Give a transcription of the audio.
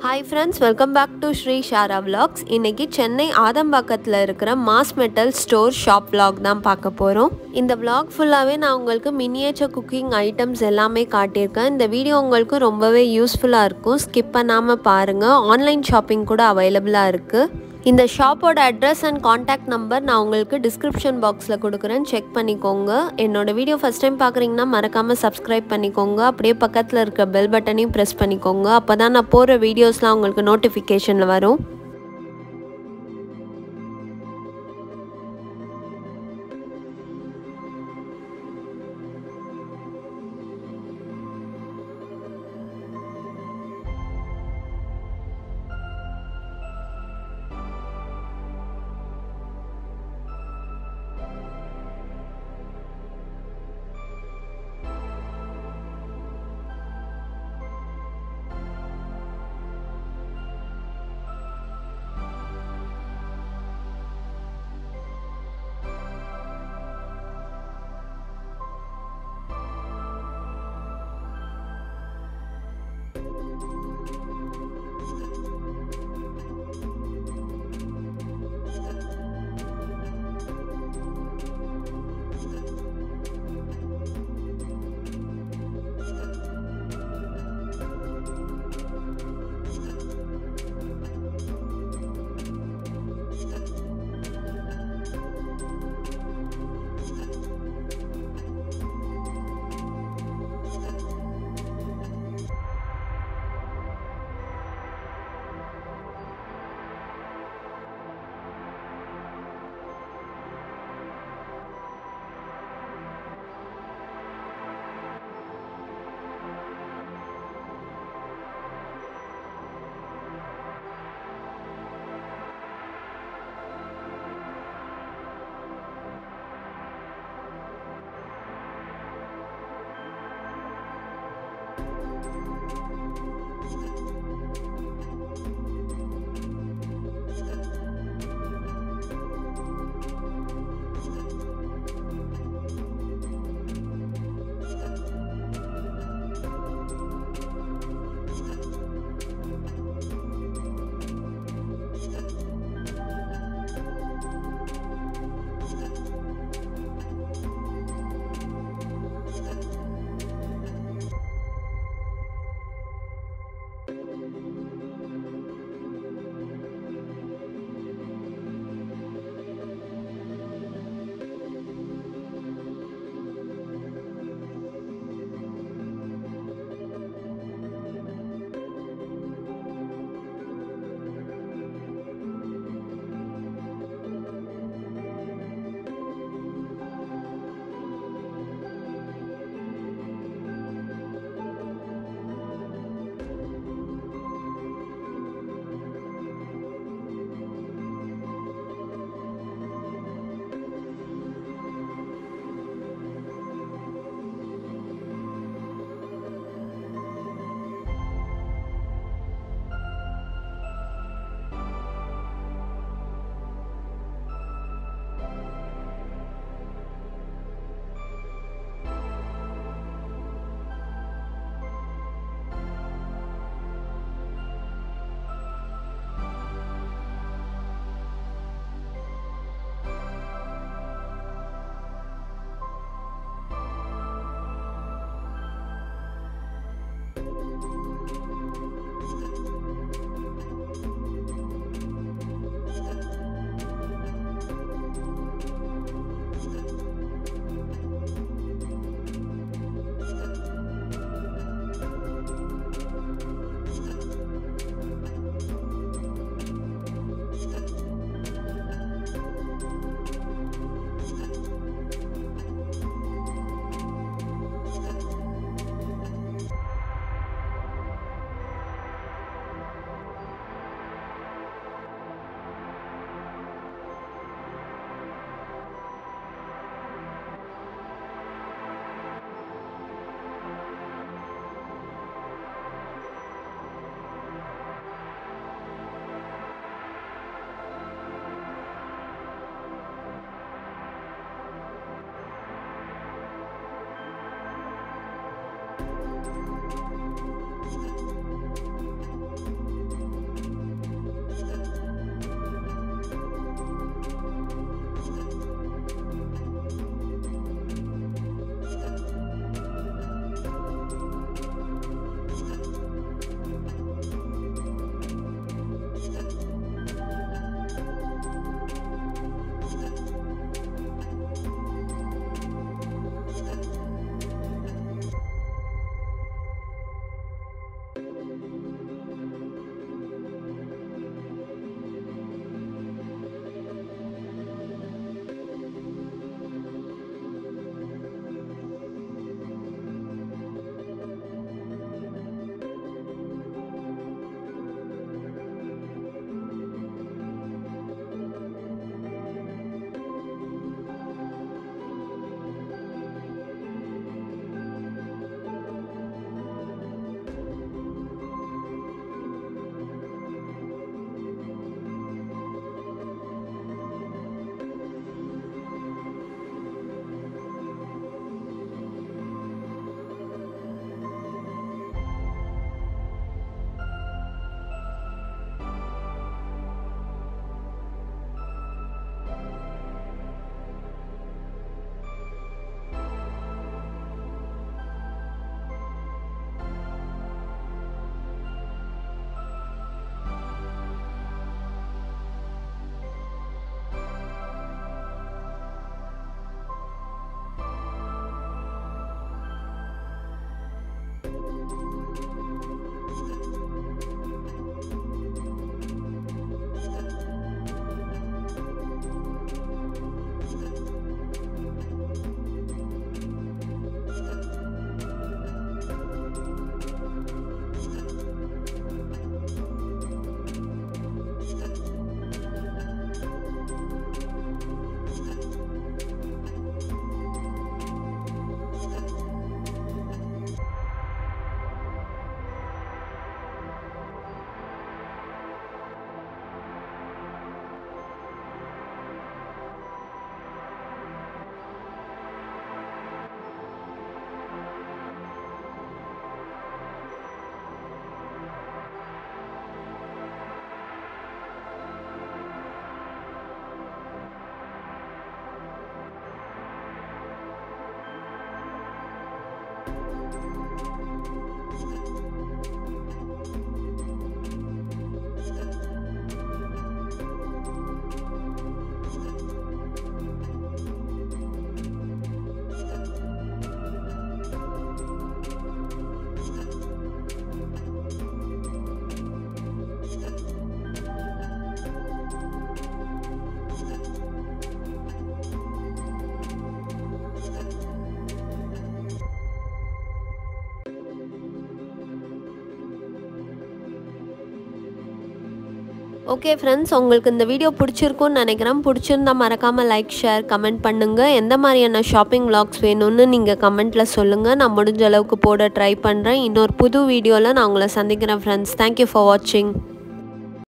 hi friends welcome back to Sri Shara vlogs இன்னைக்கு சென்னை ஆதம்பாக்கத்தில் இருக்கிற mass metal store shop vlog தான் பார்க்க போகிறோம் இந்த vlog ஃபுல்லாகவே நான் உங்களுக்கு மினியேச்சர் குக்கிங் ஐட்டம்ஸ் எல்லாமே காட்டியிருக்கேன் இந்த வீடியோ உங்களுக்கு ரொம்பவே யூஸ்ஃபுல்லாக இருக்கும் ஸ்கிப் பண்ணாமல் பாருங்கள் ஆன்லைன் ஷாப்பிங் கூட அவைலபிளாக இருக்குது இந்த ஷாப்போட அட்ரஸ் அண்ட் காண்டாக்ட் நம்பர் நான் உங்களுக்கு டிஸ்கிரிப்ஷன் பாக்ஸில் கொடுக்குறேன் செக் பண்ணிக்கோங்க என்னோட வீடியோ ஃபஸ்ட் டைம் பார்க்குறீங்கன்னா மறக்காமல் சப்ஸ்கிரைப் பண்ணிக்கோங்க அப்படியே பக்கத்தில் இருக்க பெல் பட்டனையும் ப்ரெஸ் பண்ணிக்கோங்க அப்போ தான் நான் போகிற வீடியோஸ்லாம் உங்களுக்கு நோட்டிஃபிகேஷனில் வரும் ஓகே ஃப்ரெண்ட்ஸ் உங்களுக்கு இந்த வீடியோ பிடிச்சிருக்கும்னு நினைக்கிறேன் பிடிச்சிருந்தா மறக்காமல் லைக் ஷேர் கமெண்ட் பண்ணுங்கள் எந்த மாதிரியான ஷாப்பிங் vlogs வேணும்னு நீங்கள் கமெண்ட்டில் சொல்லுங்கள் நான் முடிஞ்ச அளவுக்கு போட ட்ரை பண்ணுறேன் இன்னொரு புது வீடியோவில் நான் உங்களை சந்திக்கிறேன் ஃப்ரெண்ட்ஸ் தேங்க்யூ ஃபார் வாட்சிங்